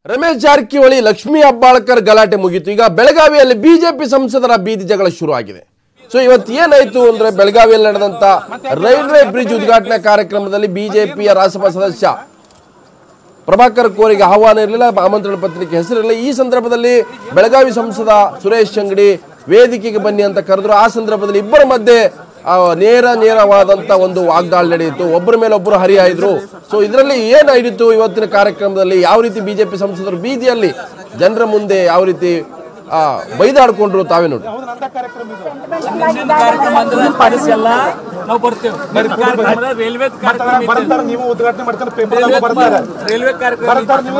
ರಮೇಶ್ ಜಾರಕಿಹೊಳಿ ಲಕ್ಷ್ಮೀ ಹೆಬ್ಬಾಳ್ಕರ್ ಗಲಾಟೆ ಮುಗೀತು ಈಗ ಬೆಳಗಾವಿಯಲ್ಲಿ ಬಿಜೆಪಿ ಸಂಸದರ ಬೀದಿ ಜಗಳ ಶುರು ಆಗಿದೆ ಸೊ ಇವತ್ತು ಏನಾಯ್ತು ಅಂದ್ರೆ ಬೆಳಗಾವಿಯಲ್ಲಿ ನಡೆದಂತ ರೈಲ್ವೆ ಬ್ರಿಡ್ಜ್ ಉದ್ಘಾಟನಾ ಕಾರ್ಯಕ್ರಮದಲ್ಲಿ ಬಿಜೆಪಿಯ ರಾಜ್ಯಸಭಾ ಸದಸ್ಯ ಪ್ರಭಾಕರ್ ಕೋರಿಗೆ ಆಹ್ವಾನ ಇರಲಿಲ್ಲ ಆಮಂತ್ರಣ ಪತ್ರಿಕೆ ಹೆಸರಿರಲಿಲ್ಲ ಈ ಸಂದರ್ಭದಲ್ಲಿ ಬೆಳಗಾವಿ ಸಂಸದ ಸುರೇಶ್ ಅಂಗಡಿ ವೇದಿಕೆಗೆ ಬನ್ನಿ ಅಂತ ಕರೆದ್ರು ಆ ಸಂದರ್ಭದಲ್ಲಿ ಇಬ್ಬರ ಮಧ್ಯೆ ಆ, ನೇರ ನೇರವಾದಂತ ಒಂದು ವಾಗ್ದಾಳಿ ನಡೆಯಿತು ಒಬ್ಬರ ಮೇಲೆ ಒಬ್ಬರು ಹರಿಯಾಯಿದ್ರು ಸೊ ಇದರಲ್ಲಿ ಏನಾಯಿತು ಇವತ್ತಿನ ಕಾರ್ಯಕ್ರಮದಲ್ಲಿ ಯಾವ ರೀತಿ ಬಿಜೆಪಿ ಸಂಸದರು ಬೀದಿಯಲ್ಲಿ ಜನರ ಮುಂದೆ ಯಾವ ರೀತಿ ಆ, ಬೈದಾಡ್ಕೊಂಡ್ರು ತಾವೇ ನೋಡಿ ಮುಂದಿನ ಕಾರ್ಯಕ್ರಮ ಅಂದ್ರೆ ಪಾಲಿಸಲ್ಲ ನಾವು ಬರ್ತೇವೆ ಕಾರ್ಯಕ್ರಮ ರೈಲ್ವೆ ಕಾರ್ಯಕ್ರಮ ಇದೆ. ಬರ್ತಾರೆ ನೀವು ಉದ್ಘಾಟನೆ ಮಾಡ್ತಾರೆ ಪೇಪರ್ ರೈಲ್ವೆ ಬರ್ತಾರೆ ರೈಲ್ವೆ ಕಾರ್ಯಕ್ರಮ ಬರ್ತಾರೆ ಇದೆ. ನೀವು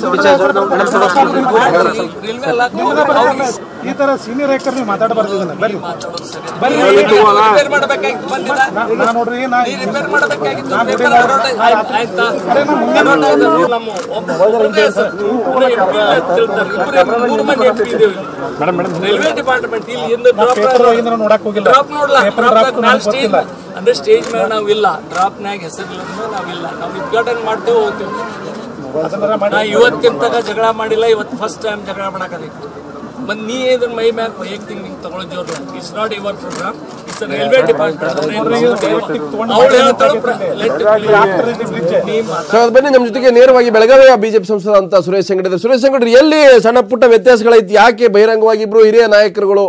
ರೈಲ್ವೆ ಎಲ್ಲ ನಿಮ್ಗೆ ಬರಲ್ಲ. ಈ ತರ ಸೀನಿಯರ್ ಆಕ್ಟರ್ ನೀವು ಮಾತಾಡಬಾರ್ದು ಇದನ್ನ ಬರ್ರಿ ಬರ್ರಿ ರಿಪೇರ್ ಮಾಡ್ಬೇಕಾಗಿತ್ತು ಬಂದಿಲ್ಲ ನಾ ನೋಡ್ರಿ ನಾ ನೀ ರಿಪೇರ್ ಮಾಡ್ಬೇಕಾಗಿತ್ತು ನಾನ್ ಪೇಪರ್ ರಿಪೇರ್ ಹೊರಟು- ಆಯ್ತು. ಆಯ್ತಾ ಅರೆ ನಾ ಮುಂದೆ ಹೊರಟು ಹೋದ್ರೆ ನಮ್ಮ ಒಬ್ಬ ಒಬ್ಬರದೇ ಹೆಸರು. ಇಬ್ರು MP ಇಲ್ಲ ಅಂತ ಹೇಳ್ತಾರೆ. ಇಬ್ರು ಮೂರು ಮಂದಿ MP ಇದ್ದೇವೆ ಇಲ್ಲಿ. ರೈಲ್ವೆ ಡಿಪಾರ್ಟ್ಮೆಂಟ್ ಇಲ್ಲಿ ಇಂದು ಡ್ರಾಪ್ ಪೇಪರ್ ಒಳಗಿಂದ ನೋಡಕ್ ಹೋಗಿಲ್ಲ ಡ್ರಾಪ್ ನೋಡ್ಲ ಪೇಪರ್ ಡ್ರಾಪ್ ಡ್ರಾಪ್ ನಾಳೆ ಸ್ಟೇಜ್ ಗೊತ್ತಿಲ್ಲ ಅಂದ್ರೆ ಸ್ಟೇಜ್ ಮೇಲೆ ನಾವು ಇಲ್ಲ ಡ್ರಾಪ್ ನಾಗ ಹೆಸರಿಲ್ಲ ನಾವಿಲ್ಲ ನಾವು ಉದ್ಘಾಟನೆ ಮಾಡ್ತೇವೆ ಹೋಗ್ತೇವೆ ಅದನ್ನ ಮಾಡಿ ನಾ ಇವತ್ತಿನ ತನಕ ಜಗಳ ಮಾಡಿಲ್ಲ ಇವತ್ತು ಫಸ್ಟ್ ಟೈಮ್ ಜಗಳ ಮಾಡಕತ್ತಿತ್ತು ಮತ್ ನೀ ಇದನ್ನ ಮೈ ಮ್ಯಾಗ ವೈಯಕ್ತಿಕ ನಿಂಗೆ ತಗೊಳ್ಳೋ ಜೋರು it's not your programme it's railway department ಅವಳು ಹೇಳ್ತಾಳು ಲೆಟ್ ಆಗ್ತಾರೆ ಇದು ಬ್ರಿಡ್ಜ್ ನೀ ಮಾತಾಡು. ಸೊ ಅದು ಬನ್ನಿ ನಮ್ಮ ಜೊತೆಗೆ ನೇರವಾಗಿ ಬೆಳಗಾವಿಯ ಬಿಜೆಪಿ ಸಂಸದ ಅಂತ ಸುರೇಶ್ ಅಂಗಡಿ ಇದ್ದಾರೆ. ಸುರೇಶ್ ಅಂಗಡಿ ಎಲ್ಲಿ ಸಣ್ಣ ಪುಟ್ಟ ವ್ಯತ್ಯಾಸಗಳೈತಿ ಯಾಕೆ ಬಹಿರಂಗವಾಗಿ ಇಬ್ರು ಹಿರಿಯ ನಾಯಕರುಗಳು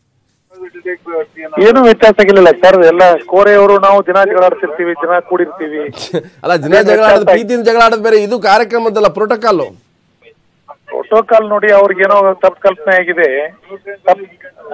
ಏನು ವ್ಯತ್ಯಾಸ ಆಗಿಲ್ಲ ಸರ್ ಎಲ್ಲ ಕೋರೆಯವರು ನಾವು ದಿನ ಜಗಳಾಡ್ತಿರ್ತೀವಿ ದಿನ ಕೂಡಿರ್ತೀವಿ ಅಲ್ಲ ದಿನ ಜಗಳ ಆಡೋದು ಪ್ರೀತಿಯಿಂದ ಜಗಳ ಆಡೋದು ಬೇರೆ ಇದು ಕಾರ್ಯಕ್ರಮದಲ್ಲ ಪ್ರೋಟೋಕಾಲ್ ಪ್ರೋಟೋಕಾಲ್ ನೋಡಿ ಅವ್ರಿಗೇನೋ ತಪ್ಪು ಕಲ್ಪನೆ ಆಗಿದೆ ತಪ್-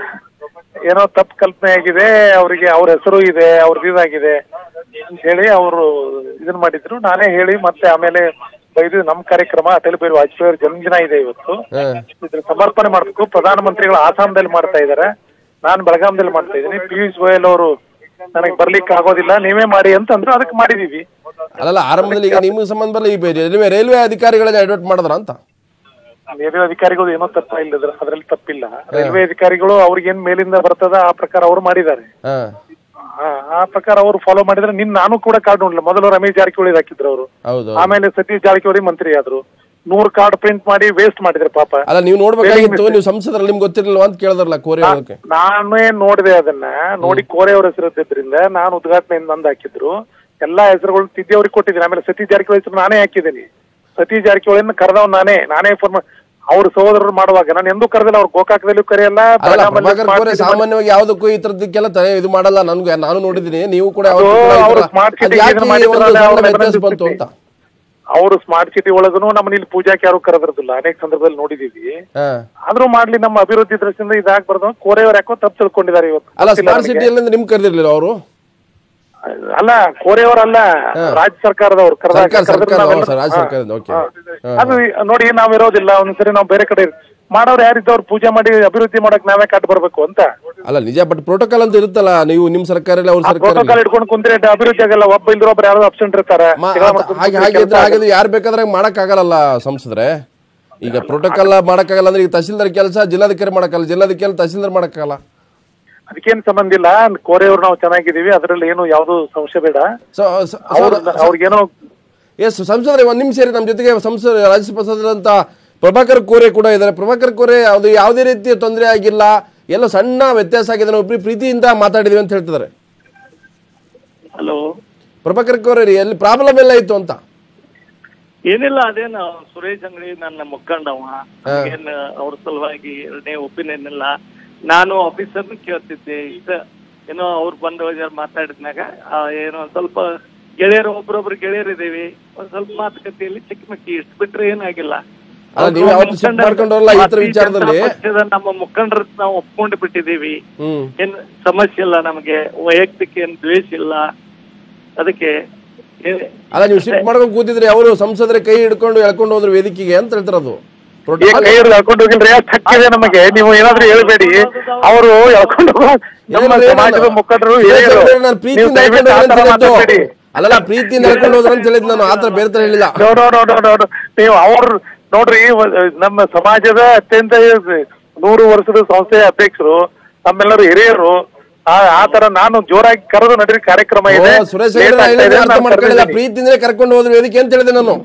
ಏನೋ ತಪ್ಪು ಕಲ್ಪನೆ ಆಗಿದೆ ಅವರಿಗೆ ಅವ್ರ ಹೆಸರು ಇದೆ ಅವ್ರದ್ದು ಇದಾಗಿದೆ ಅಂತ ಹೇಳಿ ಅವರು ಇದನ್ನ ಮಾಡಿದ್ರು ನಾನೇ ಹೇಳಿ ಮತ್ತೆ ಆಮೇಲೆ ಇದು ನಮ್ ಕಾರ್ಯಕ್ರಮ ಅಟಲ್ ಬಿಹಾರಿ ವಾಜಪೇಯಿ ಅವ್ರ ಜನ್ಮದಿನ ಇದೆ ಇವತ್ತು ಇದ್ರ ಸಮರ್ಪಣೆ ಮಾಡ್ಬೇಕು ಪ್ರಧಾನಮಂತ್ರಿಗಳು ಆಸಾಮದಲ್ಲಿ ಮಾಡ್ತಾ ಇದಾರೆ ನಾನ್ ಬೆಳಗಾಂದಲ್ಲಿ ಮಾಡ್ತಾ ಇದ್ದೀನಿ ಪಿಯೂಷ್ ಗೋಯಲ್ ಅವರು ನನಗೆ ಬರ್ಲಿಕ್ಕೆ ಆಗೋದಿಲ್ಲ ನೀವೇ ಮಾಡಿ ಅಂತ ಅಂದ್ರು ಅದಕ್ಕೆ ಮಾಡಿದೀವಿ ಅಲ್ಲಲ್ಲ ಆರಂಭದಲ್ಲಿ ಈಗ ನಿಮ್ಗೆ ಸಂಬಂಧ ಬರಲ್ಲ ಈ ಬೇ- ರೈಲ್ವೆ ರೈಲ್ವೆ ಅಧಿಕಾರಿಗಳನ್ನ ಅಡ್ವರ್ಟ್ ಮಾಡಿದ್ರ ಅಂತ ರೈಲ್ವೆ ಅಧಿಕಾರಿಗಳು ಏನೋ ತಪ್ಪ ಇಲ್ಲ ಅದ್ರಲ್ಲಿ ತಪ್ಪಿಲ್ಲ ರೈಲ್ವೆ ಅಧಿಕಾರಿಗಳು ಅವ್ರಿಗೇನ್ ಮೇಲಿಂದ ಬರ್ತದ ಆ ಪ್ರಕಾರ ಅವ್ರು ಮಾಡಿದ್ದಾರೆ ಹಾ ಆ, ಆ ಪ್ರಕಾರ ಅವ್ರು ಫಾಲೋ ಮಾಡಿದ್ರೆ ನಿನ್ ನಾನು ಕೂಡ ಕಾರ್ಡ್ ನೋಡ್ಲಿಲ್ಲ ಮೊದಲು ರಮೇಶ್ ಜಾರಕಿಹೊಳಿ ಹಾಕಿದ್ರು ಅವರು ಹೌದು ಆಮೇಲೆ ಸತೀಶ್ ಜಾರಕಿಹೊಳಿ ಮಂತ್ರಿ ಆದ್ರು ನೂರ್ ಕಾರ್ಡ್ ಪ್ರಿಂಟ್ ಮಾಡಿ ವೇಸ್ಟ್ ಮಾಡಿದ್ರು ಪಾಪ ಅಲ್ಲ ನೀವು ನೋಡ್ಬೇಕಾಗಿತ್ತು ನೀವು ಸಂಸದರಲ್ಲಿ ನಿಮ್ಗೆ ಗೊತ್ತಿರಲಿಲ್ಲ ಅಂತ ಕೇಳಿದ್ರಲ್ಲ ಕೋರಿ ಹೇಳೋಕೆ ನಾನೇ ನೋಡಿದೆ ಅದನ್ನ ನೋಡಿ ಕೋರೆ ಅವ್ರ ಹೆಸರು ಇದ್ದಿದ್ರಿಂದ ನಾನು ಉದ್ಘಾಟನೆಯಿಂದ ನಂದು ಹಾಕಿದ್ರು ಎಲ್ಲಾ ಹೆಸರುಗಳು ತಿದ್ದಿ ಅವ್ರಿಗೆ ಕೊಟ್ಟಿದ್ದೀನಿ ಆಮೇಲೆ ಸತೀಶ್ ಜಾರಕಿಹೊಳಿ ಹೆಸರು ನಾನೇ ಹಾಕಿದ್ದೀನಿ ಸತೀಶ್ ಜಾರಕಿಹೊಳಿನ ಕರೆದವ್ ನಾನೇ ನಾನೇ ಫೋನ್ ಅವ್ರ ಸಹೋದರರು ಮಾಡುವಾಗ ನಾನು ಎಂದೂ ಕರೆದಿಲ್ಲ ಅವ್ರು ಗೋಕಾಕದಲ್ಲೂ ಕರೆಯಲ್ಲ ಅಲ್ಲ ಬೆಳಗಾಮಲ್ಲಿ ಪ್ರಭಾಕರ್ smart ಕೋರೆ city ಸಾಮಾನ್ಯವಾಗಿ ಯಾವುದಕ್ಕೂ ಈ ತರದಕ್ಕೆಲ್ಲ ತಲೆ ಇದು ಮಾಡಲ್ಲ ನನ್ಗೆ ನಾನು ನೋಡಿದ್ದೀನಿ ನೀವು ಕೂಡ ಅದು ಯಾವತ್ತೂ ಕೂಡ ಈ ಅವ್ರು ತರ- smart ಅದು city ಯಾಕೆ ಇದನ್ನ ಈ ಮಾಡಿದ್ರಲ್ಲ, ಒಂದು ಸಣ್ಣ ಅವ್ರನ್ನ ವ್ಯತ್ಯಾಸ ಬಂತು ಅಂತ ಅವರು ಸ್ಮಾರ್ಟ್ ಸಿಟಿ ಒಳಗೂ ನಮ್ಮನ್ನ ಇಲ್ಲಿ ಪೂಜಾಕ್ಕೆ ಯಾರು ಕರೆದಿರದಿಲ್ಲ ಅನೇಕ ಸಂದರ್ಭದಲ್ಲಿ ನೋಡಿದೀವಿ ಹಾ ಆದ್ರೂ ಮಾಡ್ಲಿ ನಮ್ಮ ಅಭಿವೃದ್ಧಿ ದೃಷ್ಟಿಯಿಂದ ಇದಾಗ್ಬಾರ್ದು ಕೋರೆಯವ್ರು ಯಾಕೋ ತಪ್ಪು ತಿಳ್ಕೊಂಡಿದ್ದಾರೆ ಇವತ್ತು ಅಲ್ಲ ಗೊತ್ತಿಲ್ಲ ಸ್ಮಾರ್ಟ್ ನನಗೆ. ಸಿಟಿಯಲ್ಲಿ ನಿಮ್ಗೆ ಕರೆದಿರ್ಲಿಲ್ಲ ಅವರು ಅಲ್ಲ ಕೋರೆಯವರಲ್ಲ ರಾಜ್ಯ ಸರ್ಕಾರದವ್ರು ಕರೆದಾಗ- ಸರ್ಕಾರ ಕರೆದ್ರೆ ಸರ್ಕಾರ ನಾವೆಲ್ಲ- ಸರ್ ರಾಜ್ಯ ಹಾ. ಸರ್ಕಾರದಿಂದ ಓಕೆ ಹಾ. ಅದು ನೋಡಿ ನಾವಿರೋದಿಲ್ಲ ಒಂದ್ಸರಿ ನಾವು ಬೇರೆ ಕಡೆ ಮಾಡೋರು ಯಾರಿದ್ದವ್ರು ಪೂಜೆ ಮಾಡಿ ಅಭಿವೃದ್ಧಿ ಮಾಡಕ್ ನಾವೇ ಕಾಟ್ ಬರ್ಬೇಕು ಅಂತ ಅಲ್ಲ ನಿಜ ಬಟ್ ಪ್ರೋಟೋಕಾಲ್ ಅಂತ ಇರುತ್ತಲ್ಲ ನೀವು ನಿಮ್ ಸರ್ಕಾರ ಇಲ್ಲ ಅವ್ರ ಸರ್ಕಾರ ಪ್ರೋಟೋಕಾಲ್ ಇಟ್ಕೊಂಡು ಕುಂತ್ರೆ ಅಭಿವೃದ್ಧಿ ಆಗಲ್ಲ ಒಬ್ಬ ಇಲ್ದ್ರ ಒಬ್ರು ಯಾರೋ ಅಬ್ಸೆಂಟ್ ಇರ್ತಾರೆ ಜಗಳ ಮಾಡ್ಕೊಂಡು ಹಾಗೆ ಕುಂತ್ರೆ ಹಾಗೆ ಕೆಲ್ಸ ಇದ್ರೆ ಆಗಲ್ಲ. ಹಾಗೆ ಯಾರು ಬೇಕಾದ್ರೆ ಮಾಡಕ್ ಆಗಲ್ಲ ಸಂಸದ್ರೆ ಈಗ ಪ್ರೋಟೋಕಾಲ್ ಮಾಡಕ್ಕಾಗಲ್ಲ ಅಂದ್ರೆ ಈಗ ತಹಸೀಲ್ದಾರ್ ಕೆಲಸ ಜಿಲ್ಲಾಧಿಕಾರಿ ಮಾಡಕ್ಕಲ್ಲ ಜಿಲ್ಲಾಧಿಕಾರಿ ತಹಸೀಲ್ದಾರ್ ಮಾಡಕ್ಕಾಗಲ್ಲ ಅದಕ್ಕೇನ್ ಸಂಬಂಧ ಇಲ್ಲ ಕೋರೆಯವ್ರು ನಾವು ಚೆನ್ನಾಗಿದೀವಿ ಅದ್ರಲ್ಲಿ ಏನು ಯಾವ್ದು ಸಂಶಯ ಬೇಡ ಸೊ ಅವ್ರ ಅವ್ರಿಗೇನೋ ಎಸ್ ಸಂಸದ್ರೆ ಒಂದ್ ನಿಮಿಷ ಸೇರಿ ನಮ್ಮ ಜೊತೆಗೆ ಸಂಸದ ರಾಜ್ಯಸಭಾ ಸದಸ್ಯರಂತ ಪ್ರಭಾಕರ್ ಕೋರೆ ಕೂಡ ಇದ್ದಾರೆ ಪ್ರಭಾಕರ್ ಕೋರೆ ಅದು ಯಾವುದೇ ರೀತಿಯ ತೊಂದರೆ ಆಗಿಲ್ಲ ಎಲ್ಲೋ ಸಣ್ಣ ವ್ಯತ್ಯಾಸ ಆಗಿದೆ ನಾವು ಪ್ರೀ- ಪ್ರೀತಿಯಿಂದ ಮಾತಾಡಿದ್ವಿ ಅಂತ ಹೇಳ್ತಿದ್ದಾರೆ ಹಲೋ ಪ್ರಭಾಕರ್ ಕೋರೆ ರೀ ಎಲ್ಲಿ ಪ್ರಾಬ್ಲಮ್ ಎಲ್ಲ ಇತ್ತು ಅಂತ ಏನಿಲ್ಲ ಅದೇನು ಸುರೇಶ್ ಅಂಗಡಿ ನನ್ನ ಮುಖಂಡವ ಏನ್ ಅವ್ರ ಸಲುವಾಗಿ ಎರಡನೇ ಒಪಿನಿಯನ್ ಇಲ್ಲ ನಾನು ಆಫೀಸರ್ನ ಕೇಳ್ತಿದ್ದೆ ಇಷ್ಟ ಏನೋ ಅವ್ರು ಬಂದು ಹೋಗ್ಯಾರ ಮಾತಾಡಿದ್ಮ್ಯಾಗ ಆ, ಏನೋ ಒಂದ್ ಸ್ವಲ್ಪ ಗೆಳೆಯರು ಒಬ್ರೊಬ್ರು ಗೆಳೆಯರಿದ್ದೀವಿ ಒಂದ್ ಸ್ವಲ್ಪ ಮಾತುಕತೆಯಲ್ಲಿ ಚಿಕ್ಕಮಕ್ಕಿ ಇಷ್ಟು ಬಿಟ್ರೆ ಏನಾಗಿಲ್ಲ ಅಲ್ಲ, ನೀವು ಯಾವತ್ತೂ ಸಿಟ್ಟು ಮಾಡ್ಕೊಂಡವ್ರಲ್ಲ ಈ ತರ ಭಾರತೀಯ ವಿಚಾರದಲ್ಲಿ? ಜನತಾ ಪಕ್ಷದ ನಮ್ಮ ಮುಖಂಡರ ನಾವು ಒಪ್ಕೊಂಡು ಬಿಟ್ಟಿದ್ದೀವಿ ಹ್ಮ್ ಏನ್ ಸಮಸ್ಯೆ ಇಲ್ಲ ನಮಗೆ ವೈಯಕ್ತಿಕ ಏನ್ ದ್ವೇಷ ಇಲ್ಲ ಅದಕ್ಕೆ ಏ- ಅಲ್ಲ ನೀವು ಶಿಫ್ಟ್ ಮಾಡ್ಕೊಂಡು ಕೂತಿದ್ರಿ ಅವರು ಸಂಸದರ ಕೈ ಹಿಡ್ಕೊಂಡು ಎಳ್ಕೊಂಡು ಹೋದ್ರು ವೇದಿಕೆಗೆ ಅಂತ ಹೇಳ್ತಿರೋದು ಈ ಪ್ರೋಟೋಕಾಲ್ ಕೈ ಹಿಡ್ದು ಹಾಕೊಂಡು ಹೋಗಿಲ್ರಿ ಅಷ್ಟ್ ಹಕ್ಕಿದೆ ನಮಗೆ ನೀವು ಏನಾದ್ರೂ ಹೇಳ್ಬೇಡಿ ಅವರು ಎಳ್ಕೊಂಡು ಹೋಗೋ ನಮ್ಮ ಏನ್ರಿ ಸಮಾಜದ ನಾನು- ಮುಖಂಡರು ಸುರೇಶ್ ಹಿರಿಯರು ಅವ್ರೆ, ನಾನು ನೀವು ಪ್ರೀತಿಯಿಂದ ದಯವಿಟ್ಟು ಆ ಹೇಳ್ಕೊಂಡು ಥರ ಹೋದ್ರು ಅಂತ ಮಾತಾಡ್ಬೇಡಿ ಹೇಳಿದ್ದು. ಅಲ್ಲಲ್ಲ ಪ್ರೀತಿಯಿಂದ ಹೇಳ್ಕೊಂಡು ಹೋದ್ರು ಅಂತ ಹೇಳಿದ್ ನಾನು ಆತರ ಬೇರೆ ತರ ಹೇಳಿಲ್ಲ no no no no no no. ನೀವು ಅವ್ರ ನೋಡ್ರಿ ವ- ನಮ್ಮ ಸಮಾಜದ ಅತ್ಯಂತ ನೂರು ವರ್ಷದ ಸಂಸ್ಥೆಯ ಅಧ್ಯಕ್ಷರು ನಮ್ಮೆಲ್ಲರೂ ಹಿರಿಯರು ಆ ಆ ತರ ನಾನು ಜೋರಾಗಿ ಕರೆದು ನಡ್ರಿ ಕಾರ್ಯಕ್ರಮ ಇದೆ ಓ, ಸುರೇಶ್ Late ಅವ್ರೆ, ಆಗ್ತಾ ಇದೆ, ಅರ್ಥ ನಾನು ಮಾಡ್ಕೊಳ್ಳಿಲ್ಲ ಕರೆದಿದ್ದೀನಿ. ಪ್ರೀತಿಯಿಂದಲೇ ಕರ್ಕೊಂಡು ಹೋದ್ರು ವೇದಿಕೆ ಅಂತ ಹೇಳಿದೆ ನಾನು